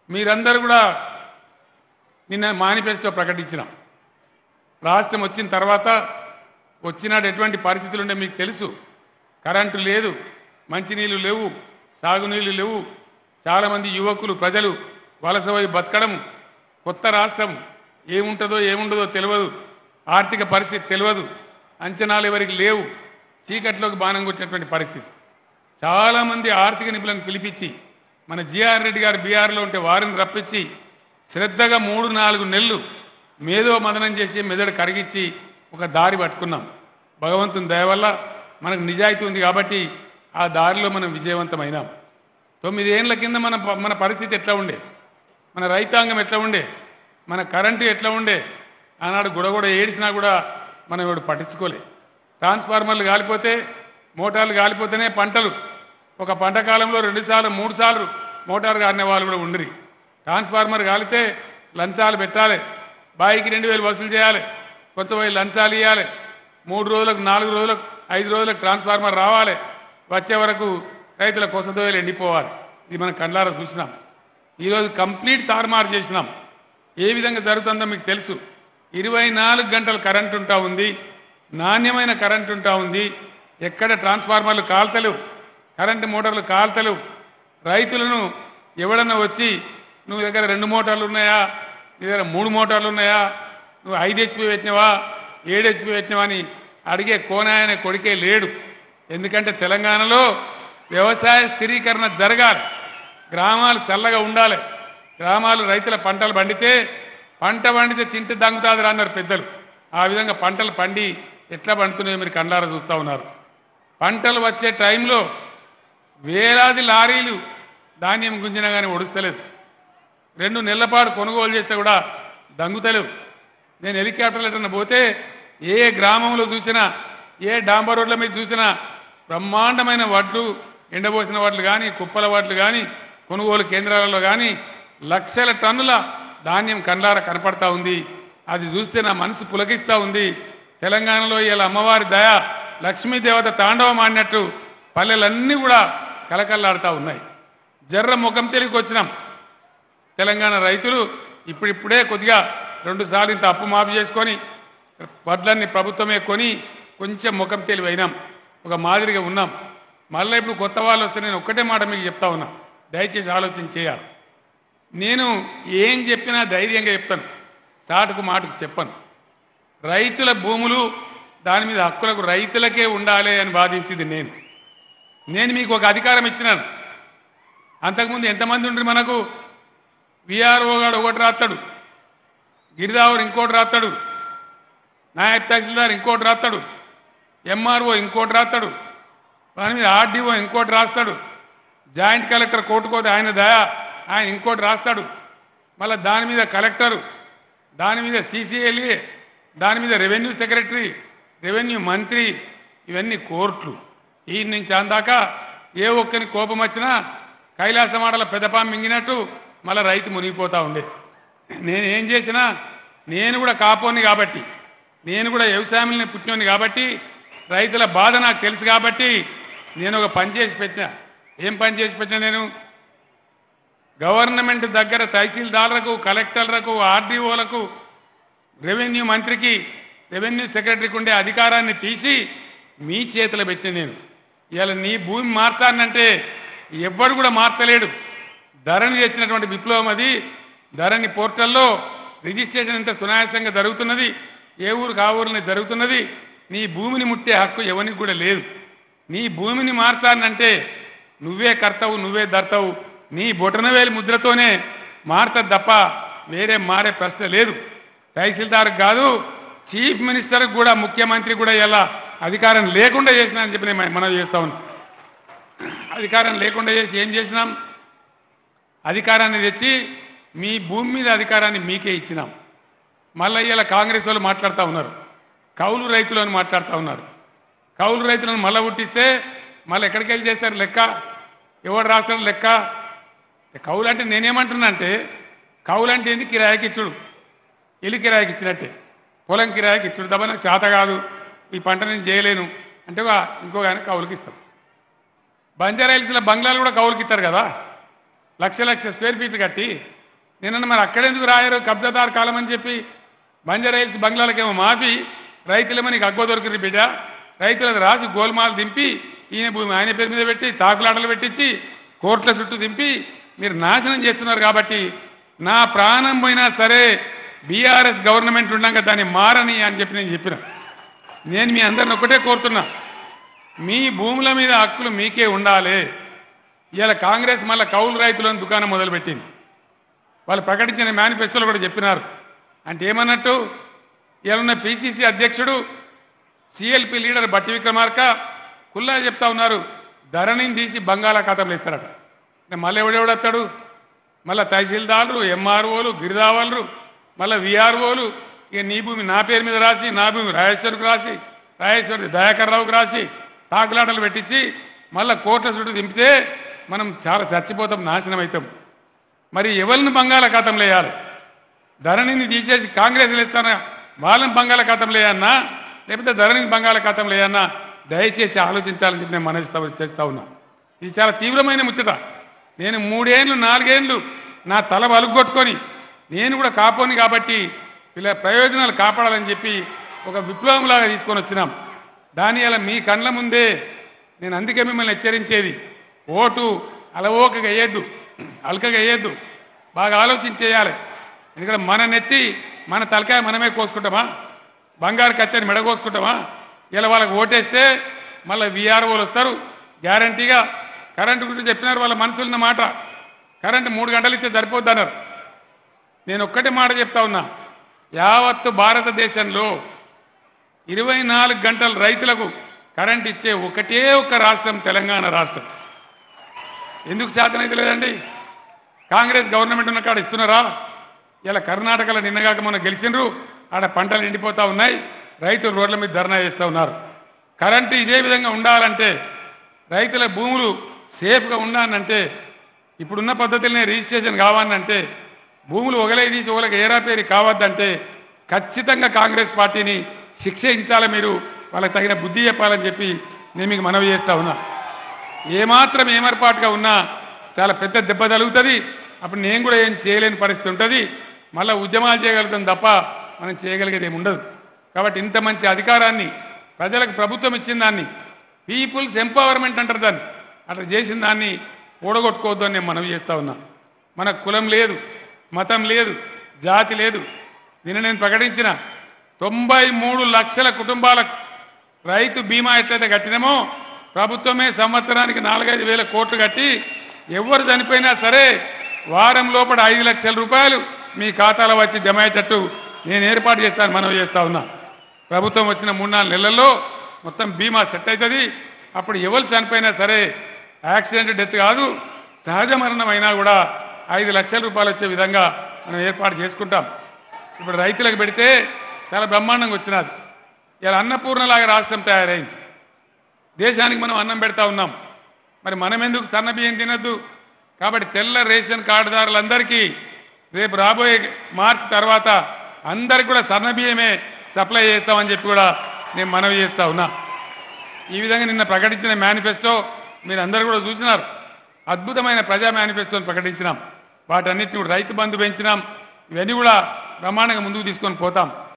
మీరందరూ కూడా నిన్న మేనిఫెస్టో ప్రకటించినాం రాష్ట్రం వచ్చిన తర్వాత వచ్చినాడు ఎటువంటి పరిస్థితులు ఉండే మీకు తెలుసు కరెంటు లేదు మంచినీళ్ళు లేవు సాగునీళ్ళు లేవు చాలామంది యువకులు ప్రజలు వలస పోయి బతకడం కొత్త రాష్ట్రం ఏముంటుందో ఏముండదో తెలియదు ఆర్థిక పరిస్థితి తెలియదు అంచనాలు ఎవరికి లేవు చీకట్లోకి బాణం కొట్టినటువంటి పరిస్థితి చాలామంది ఆర్థిక నిపుణులను పిలిపించి మన జిఆర్ రెడ్డి గారు బీఆర్లో ఉంటే వారిని రప్పించి శ్రద్ధగా మూడు నాలుగు నెలలు మేధో మదనం చేసి మెదడు కరిగించి ఒక దారి పట్టుకున్నాం భగవంతుని దయ వల్ల మనకు నిజాయితీ ఉంది కాబట్టి ఆ దారిలో మనం విజయవంతమైనాం తొమ్మిదేళ్ల కింద మన ప- మన పరిస్థితి ఎట్లా ఉండే మన రైతాంగం ఎట్లా ఉండే మన కరెంటు ఎట్లా ఉండే ఆనాడు గుడగొడ ఏడిసినా కూడా మనం ఇప్పుడు పట్టించుకోలే ట్రాన్స్ఫార్మర్లు కాలిపోతే మోటార్లు కాలిపోతేనే పంటలు ఒక పంట కాలంలో రెండు సార్లు మూడు సార్లు మోటార్ కారిన వాళ్ళు కూడా ఉండిరి ట్రాన్స్ఫార్మర్ కాలితే లంచాలు పెట్టాలి బాయికి రెండు వేలు వసూలు చేయాలి కొంచెం పోయి లంచాలు ఇవ్వాలి మూడు రోజులకు నాలుగు రోజులకు ఐదు రోజులకు ట్రాన్స్ఫార్మర్ రావాలి వచ్చే వరకు రైతుల కొసదోయలు ఎండిపోవాలి ఇది మనం కండ్లారా చూసినాం ఈరోజు కంప్లీట్ తారుమారు చేసినాం ఏ విధంగా జరుగుతుందో మీకు తెలుసు ఇరవై నాలుగు గంటలు కరెంట్ ఉంటా ఉంది నాణ్యమైన కరెంట్ ఉంటా ఉంది ఎక్కడ ట్రాన్స్ఫార్మర్లు కాల్తలేవు కరెంటు మోటార్లు కాల్తలేవు రైతులను ఎవడన్నా వచ్చి నువ్వు దగ్గర రెండు మోటార్లు ఉన్నాయా నీ దగ్గర మూడు మోటార్లు ఉన్నాయా నువ్వు ఐదు హెచ్పి పెట్టినవా ఏడు హెచ్పి పెట్టినవా అని అడిగే కోనాయన కొడుకే లేడు ఎందుకంటే తెలంగాణలో వ్యవసాయ స్థిరీకరణ జరగాలి గ్రామాలు చల్లగా ఉండాలి గ్రామాలు రైతుల పంటలు పండితే పంట పండితే తింటే దంగుతాది అన్నారు పెద్దలు ఆ విధంగా పంటలు పండి ఎట్లా పండుతున్నాయో మీరు కండారా చూస్తూ ఉన్నారు పంటలు వచ్చే టైంలో వేలాది లారీలు ధాన్యం గుంజినా కానీ ఒడుస్తలేదు రెండు నెలల పాటు కొనుగోలు చేస్తే కూడా దంగుతలేవు నేను హెలికాప్టర్లు ఎటన్నా పోతే ఏ గ్రామంలో చూసినా ఏ డాంబర్ రోడ్ల మీద చూసినా బ్రహ్మాండమైన వడ్లు ఎండబోసిన వడ్లు కానీ కుప్పల వడ్లు కానీ కొనుగోలు కేంద్రాలలో కానీ లక్షల టన్నుల ధాన్యం కండ్లార కనపడతా ఉంది అది చూస్తే నా మనసు పులకిస్తూ ఉంది తెలంగాణలో ఇలా అమ్మవారి దయ లక్ష్మీదేవత తాండవం ఆడినట్టు పల్లెలన్నీ కూడా కలకల్లాడుతూ ఉన్నాయి జర్ర ముఖం తెలివికి వచ్చినాం తెలంగాణ రైతులు ఇప్పుడిప్పుడే కొద్దిగా రెండు సార్లు ఇంత అప్పు మాఫీ చేసుకొని వడ్లన్నీ ప్రభుత్వమే కొని కొంచెం ముఖం తెలివైనాం ఒక మాదిరిగా ఉన్నాం మళ్ళీ ఇప్పుడు కొత్త వాళ్ళు వస్తే నేను ఒక్కటే మాట మీకు చెప్తా ఉన్నా దయచేసి ఆలోచన చేయాలి నేను ఏం చెప్పినా ధైర్యంగా చెప్తాను సాటుకు మాటకు చెప్పను రైతుల భూములు దాని మీద హక్కులకు రైతులకే ఉండాలి అని వాదించింది నేను నేను మీకు ఒక అధికారం ఇచ్చినాను అంతకుముందు ఎంతమంది ఉండ్రి మనకు విఆర్ఓ గాడు ఒకటి రాస్తాడు గిరిదావర్ ఇంకోటి రాస్తాడు నాయబ్ తహసీల్దార్ ఇంకోటి రాస్తాడు ఎంఆర్ఓ ఇంకోటి రాస్తాడు దాని మీద ఆర్డీఓ ఇంకోటి రాస్తాడు జాయింట్ కలెక్టర్ కోర్టుకోతే ఆయన దయా ఆయన ఇంకోటి రాస్తాడు మళ్ళీ దాని మీద కలెక్టరు దాని మీద సీసీఎల్ఏ దాని మీద రెవెన్యూ సెక్రటరీ రెవెన్యూ మంత్రి ఇవన్నీ కోర్టులు ఈ నుంచి అందాక ఏ ఒక్కరి కోపం వచ్చినా కైలాసమాడల పెదపాం మింగినట్టు మళ్ళీ రైతు మునిగిపోతూ ఉండే నేను ఏం చేసినా నేను కూడా కాపోని కాబట్టి నేను కూడా వ్యవసాయంలో పుట్టినోని కాబట్టి రైతుల బాధ నాకు తెలుసు కాబట్టి నేను ఒక పని చేసి పెట్టిన ఏం పని చేసి పెట్టినా నేను గవర్నమెంట్ దగ్గర తహసీల్దార్లకు కలెక్టర్లకు ఆర్డీఓలకు రెవెన్యూ మంత్రికి రెవెన్యూ సెక్రటరీకి ఉండే అధికారాన్ని తీసి మీ చేతిలో పెట్టిన నేను ఇవాళ నీ భూమి మార్చానంటే ఎవ్వడు కూడా మార్చలేడు ధరణి తెచ్చినటువంటి విప్లవం అది ధరణి పోర్టల్లో రిజిస్ట్రేషన్ ఎంత సునాయాసంగా జరుగుతున్నది ఏ ఊరికి ఆ ఊరిని జరుగుతున్నది నీ భూమిని ముట్టే హక్కు ఎవరికి కూడా లేదు నీ భూమిని మార్చానంటే నువ్వే కర్తవు నువ్వే దర్తవు నీ బొటనవేలి ముద్రతోనే మారుతుంది తప్ప వేరే మారే ప్రశ్న లేదు తహసీల్దార్ కాదు చీఫ్ మినిస్టర్ కూడా ముఖ్యమంత్రి కూడా ఇలా అధికారం లేకుండా చేసినా అని చెప్పి నేను మనం చేస్తా ఉన్నాం అధికారం లేకుండా చేసి ఏం చేసినాం అధికారాన్ని తెచ్చి మీ భూమి మీద అధికారాన్ని మీకే ఇచ్చినాం మళ్ళీ ఇలా కాంగ్రెస్ వాళ్ళు మాట్లాడుతూ ఉన్నారు కౌలు రైతులు అని మాట్లాడుతూ ఉన్నారు కౌలు రైతులను మళ్ళీ పుట్టిస్తే మళ్ళీ ఎక్కడికి వెళ్ళి చేస్తారు లెక్క ఎవడు రాస్తాడు లెక్క కౌలు అంటే నేనేమంటున్నా అంటే కౌలు అంటే ఏంది కిరాయికి ఇచ్చుడు ఇల్లు కిరాయికి ఇచ్చినట్టే పొలం కిరాయికి ఇచ్చుడు తప్ప నాకు శాత కాదు ఈ పంట నేను చేయలేను అంటే ఒక ఇంకో ఆయన కౌలుకి ఇస్తాం బంజారా హిల్స్లో బంగ్లాలు కూడా కౌలుకి ఇస్తారు కదా లక్ష లక్ష స్క్వేర్ ఫీట్లు కట్టి నిన్న మరి అక్కడెందుకు రాయరు కబ్జాదారు కాలం అని చెప్పి బంజారా హిల్స్ బంగ్లాలకేమో మాఫీ రైతులేమో నీకు అగ్గో దొరికింది బిడ్డ రైతులకు రాసి గోల్మాలు దింపి ఈయన భూమి ఆయన పేరు మీద పెట్టి తాకులాటలు పెట్టించి కోర్టుల చుట్టూ దింపి మీరు నాశనం చేస్తున్నారు కాబట్టి నా ప్రాణం పోయినా సరే బీఆర్ఎస్ గవర్నమెంట్ ఉండగా దాన్ని మారని అని చెప్పి నేను చెప్పిన నేను మీ అందరిని ఒకటే కోరుతున్నా మీ భూముల మీద హక్కులు మీకే ఉండాలి ఇవాళ కాంగ్రెస్ మళ్ళీ కౌలు రైతులను దుకాణం మొదలుపెట్టింది వాళ్ళు ప్రకటించిన మేనిఫెస్టోలో కూడా చెప్పినారు అంటే ఏమన్నట్టు ఇవాళ ఉన్న పిసిసి అధ్యక్షుడు సిఎల్పి లీడర్ బట్టి విక్రమార్క కుల్లా చెప్తా ఉన్నారు ధరణిని తీసి బంగాళాఖాతంలో ఇస్తారట అంటే మళ్ళీ ఎవడెవడొస్తాడు మళ్ళీ తహసీల్దార్లు ఎంఆర్ఓలు గిరిదావాలు మళ్ళీ విఆర్ఓలు ఇక నీ భూమి నా పేరు మీద రాసి నా భూమి రాజేశ్వరికి రాసి రాజేశ్వరి దయాకర్ రావుకి రాసి తాకులాటలు పెట్టించి మళ్ళీ కోట్ల చుట్టూ దింపితే మనం చాలా చచ్చిపోతాం నాశనం అవుతాం మరి ఎవరిని బంగాళాఖాతంలో వేయాలి ధరణిని తీసేసి కాంగ్రెస్లు ఇస్తానా వాళ్ళని బంగాళాఖాతంలో వేయన్నా లేకపోతే ధరణిని బంగాళాఖాతంలో వేయన్నా దయచేసి ఆలోచించాలని చెప్పి నేను మనస్తా చేస్తా ఉన్నా ఇది చాలా తీవ్రమైన ముచ్చట నేను మూడేళ్ళు నాలుగేళ్ళు నా తల వలుగొట్టుకొని నేను కూడా కాపోని కాబట్టి ఇలా ప్రయోజనాలు కాపాడాలని చెప్పి ఒక విప్లవంలాగా తీసుకొని వచ్చినాం దాని అలా మీ కండ్ల ముందే నేను అందుకే మిమ్మల్ని హెచ్చరించేది ఓటు అలవోకగా వేయద్దు అలకగా వేయద్దు బాగా ఆలోచించేయాలి ఎందుకంటే మన నెత్తి మన తలకాయ మనమే కోసుకుంటామా బంగారు కత్తెని మెడ కోసుకుంటామా ఇలా వాళ్ళకి ఓటేస్తే మళ్ళీ విఆర్ఓలు వస్తారు గ్యారంటీగా కరెంటు గురించి చెప్పినారు వాళ్ళ మనసులో ఉన్న మాట కరెంటు మూడు గంటలు ఇస్తే సరిపోద్ది అన్నారు నేను ఒక్కటే మాట చెప్తా ఉన్నా యావత్తు భారతదేశంలో ఇరవై నాలుగు గంటలు రైతులకు కరెంట్ ఇచ్చే ఒకటే ఒక రాష్ట్రం తెలంగాణ రాష్ట్రం ఎందుకు శాతం అయితే లేదండి కాంగ్రెస్ గవర్నమెంట్ ఉన్న కాడ ఇస్తున్నారా ఇలా కర్ణాటకలో నిన్నగాక మొన్న గెలిచిండ్రు ఆడ పంటలు ఎండిపోతూ ఉన్నాయి రైతులు రోడ్ల మీద ధర్నా చేస్తూ ఉన్నారు కరెంటు ఇదే విధంగా ఉండాలంటే రైతుల భూములు సేఫ్గా ఉండాలంటే ఇప్పుడున్న పద్ధతులనే రిజిస్ట్రేషన్ కావాలంటే భూములు ఒకలే తీసి ఒకరికి ఏరాపేరి కావద్దంటే ఖచ్చితంగా కాంగ్రెస్ పార్టీని శిక్షించాలి మీరు వాళ్ళకి తగిన బుద్ధి చెప్పాలని చెప్పి నేను మీకు మనవి చేస్తా ఉన్నా ఏమాత్రం ఏమర్పాటుగా ఉన్నా చాలా పెద్ద దెబ్బ తగులుతుంది అప్పుడు నేను కూడా ఏం చేయలేని పరిస్థితి ఉంటుంది మళ్ళీ ఉద్యమాలు చేయగలుగుతాం తప్ప మనం చేయగలిగేది ఏమి ఉండదు కాబట్టి ఇంత మంచి అధికారాన్ని ప్రజలకు ప్రభుత్వం ఇచ్చిన దాన్ని పీపుల్స్ ఎంపవర్మెంట్ అంటారు దాన్ని అట్లా చేసిన దాన్ని ఓడగొట్టుకోవద్దు అని నేను మనవి చేస్తా ఉన్నా మనకు కులం లేదు మతం లేదు జాతి లేదు నిన్న నేను ప్రకటించిన తొంభై మూడు లక్షల కుటుంబాలకు రైతు బీమా ఎట్లయితే కట్టినామో ప్రభుత్వమే సంవత్సరానికి నాలుగైదు వేల కోట్లు కట్టి ఎవరు చనిపోయినా సరే వారం లోపల ఐదు లక్షల రూపాయలు మీ ఖాతాలో వచ్చి జమ అయ్యేటట్టు నేను ఏర్పాటు చేస్తాను మనం చేస్తా ఉన్నా ప్రభుత్వం వచ్చిన మూడు నాలుగు నెలల్లో మొత్తం బీమా సెట్ అవుతుంది అప్పుడు ఎవరు చనిపోయినా సరే యాక్సిడెంట్ డెత్ కాదు సహజ మరణం అయినా కూడా ఐదు లక్షల రూపాయలు వచ్చే విధంగా మనం ఏర్పాటు చేసుకుంటాం ఇప్పుడు రైతులకు పెడితే చాలా బ్రహ్మాండంగా వచ్చినది ఇలా అన్నపూర్ణలాగా రాష్ట్రం తయారైంది దేశానికి మనం అన్నం పెడతా ఉన్నాం మరి మనం ఎందుకు సన్న బియ్యం తినద్దు కాబట్టి తెల్ల రేషన్ కార్డుదారులందరికీ రేపు రాబోయే మార్చి తర్వాత అందరికి కూడా సన్న బియ్యమే సప్లై చేస్తామని చెప్పి కూడా నేను మనవి చేస్తా ఉన్నా ఈ విధంగా నిన్న ప్రకటించిన మేనిఫెస్టో మీరు అందరు కూడా చూసినారు అద్భుతమైన ప్రజా మేనిఫెస్టోని ప్రకటించినాం వాటన్నిటిని కూడా రైతు బంధు పెంచినాం ఇవన్నీ కూడా బ్రహ్మాండంగా ముందుకు తీసుకొని పోతాం